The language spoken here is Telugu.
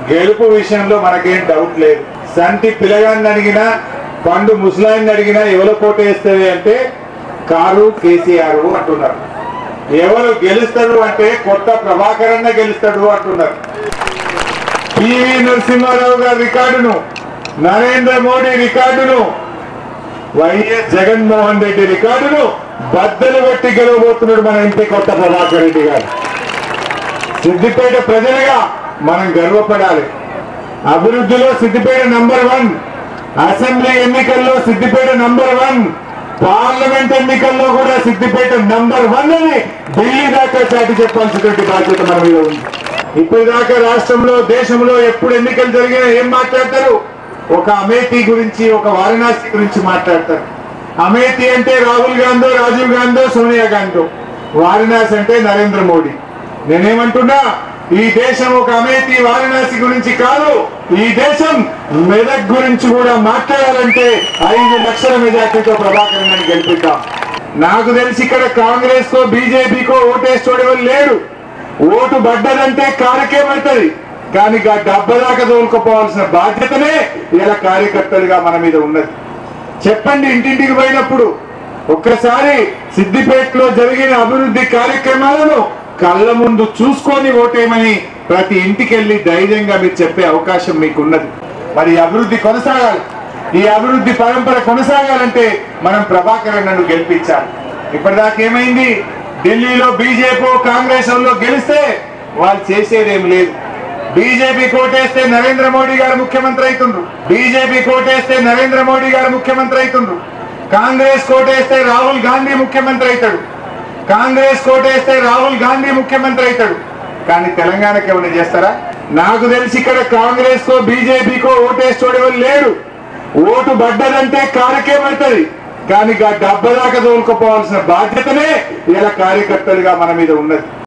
గెలుపు విషయంలో మనకేం డౌట్ లేదు సంటి పిల్లగాన్ని అడిగినా పండు ముసలాయిని అడిగినా ఎవరు కోటేస్తుంది అంటే కారు కేసీఆర్ అంటున్నారు ఎవరు గెలుస్తాడు అంటే కొత్త ప్రభాకరన్న గెలుస్తాడు అంటున్నారు పివి నరసింహారావు గారి రికార్డును నరేంద్ర మోడీ రికార్డును వైఎస్ జగన్మోహన్ రెడ్డి రికార్డును బద్దలు కొట్టి గెలవబోతున్నాడు మన ఎంపీ కొత్త ప్రభాకర్ రెడ్డి గారు సిద్దిపేట ప్రజలుగా మనం గర్వపడాలి అభివృద్ధిలో సిద్దిపేట నంబర్ వన్ అసెంబ్లీ ఎన్నికల్లో సిద్దిపేట నంబర్ వన్ పార్లమెంట్ ఎన్నికల్లో కూడా సిద్దిపేట నంబర్ వన్ అని ఢిల్లీ దాకా చాటి చెప్పాల్సినటువంటి బాధ్యత మన మీద ఉంది ఇప్పటిదాకా రాష్ట్రంలో దేశంలో ఎప్పుడు ఎన్నికలు జరిగినా ఏం మాట్లాడతారు ఒక అమేఠీ గురించి ఒక వారణాసి గురించి మాట్లాడతారు అమేఠీ అంటే రాహుల్ గాంధీ రాజీవ్ గాంధీ సోనియా గాంధీ వారణాసి అంటే నరేంద్ర మోడీ నేనేమంటున్నా ఈ దేశం ఒక అమేఠీ వారణాసి గురించి కాదు ఈ దేశం మెదక్ గురించి కూడా మాట్లాడాలంటే ఐదు లక్షల మెజార్టీతో ప్రభాకర్ రెడ్డిని గెలిపిద్దాం నాకు తెలిసి ఇక్కడ కాంగ్రెస్ కో బీజేపీకో ఓటేస్తోడు ఎవరు లేడు ఓటు పడ్డదంటే కారకే పడుతుంది కానీ ఆ డబ్బదాకా తోలుకుపోవాల్సిన బాధ్యతనే ఇలా కార్యకర్తలుగా మన మీద ఉన్నది చెప్పండి ఇంటింటికి పోయినప్పుడు ఒక్కసారి సిద్దిపేటలో జరిగిన అభివృద్ధి కార్యక్రమాలను కళ్ళ ముందు చూసుకొని ఓటేయమని ప్రతి ఇంటికి వెళ్ళి ధైర్యంగా మీరు చెప్పే అవకాశం మీకున్నది మరి ఈ అభివృద్ధి కొనసాగాలి ఈ అభివృద్ధి పరంపర కొనసాగాలంటే మనం ప్రభాకర్ నన్ను గెలిపించాలి ఇప్పటిదాకా ఏమైంది ఢిల్లీలో బీజేపీ కాంగ్రెస్ వాళ్ళు గెలిస్తే వాళ్ళు చేసేదేం లేదు బీజేపీ కోటేస్తే నరేంద్ర మోడీ గారు ముఖ్యమంత్రి అవుతుండ్రు బీజేపీ కోటేస్తే నరేంద్ర మోడీ గారు ముఖ్యమంత్రి అవుతుండ్రు కాంగ్రెస్ కోటేస్తే రాహుల్ గాంధీ ముఖ్యమంత్రి అవుతాడు కాంగ్రెస్ కోటేస్తే రాహుల్ గాంధీ ముఖ్యమంత్రి అవుతాడు కానీ తెలంగాణకి ఏమైనా చేస్తారా నాకు తెలిసి ఇక్కడ కాంగ్రెస్ కో బీజేపీకో ఓటేస్తోడు ఎవరు లేడు ఓటు పడ్డదంటే కారకే పడుతుంది కానీ ఆ డబ్బదాకా తోలుకుపోవాల్సిన బాధ్యతనే ఇలా కార్యకర్తలుగా మన మీద ఉన్నది